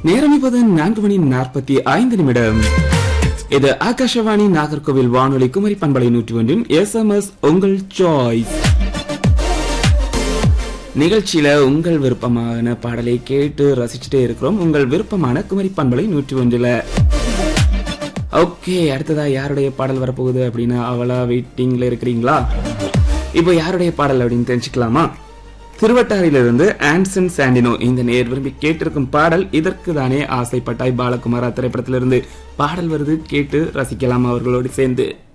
நேரம் இப்போது நான்கு மணி நாற்பத்தி ஐந்து நிமிடம் இது ஆகாஷவாணி நாகர்கோவில் வானொலி குமரி பண்பலை நூற்றி ஒன்றின் எஸ் எம் எஸ் உங்கள் சாய்ஸ் நிகழ்ச்சியில உங்கள் விருப்பமான பாடலை கேட்டு ரசிச்சுட்டே இருக்கிறோம் உங்கள் விருப்பமான குமரி பண்பலை நூற்றி ஒன்றில் ஓகே அடுத்ததா யாருடைய பாடல் வரப்போகுது அப்படின்னு அவளா வெயிட்டிங்ல இருக்கிறீங்களா இப்போ யாருடைய பாடல் அப்படின்னு தெரிஞ்சுக்கலாமா திருவட்டாரிலிருந்து ஆன்சன் சாண்டினோ இந்த நேர் விரும்பி கேட்டிருக்கும் பாடல் இதற்கு தானே ஆசைப்பட்டாய் பாலகுமாரா திரைப்படத்திலிருந்து பாடல் வருது கேட்டு ரசிக்கலாம் அவர்களோடு சேர்ந்து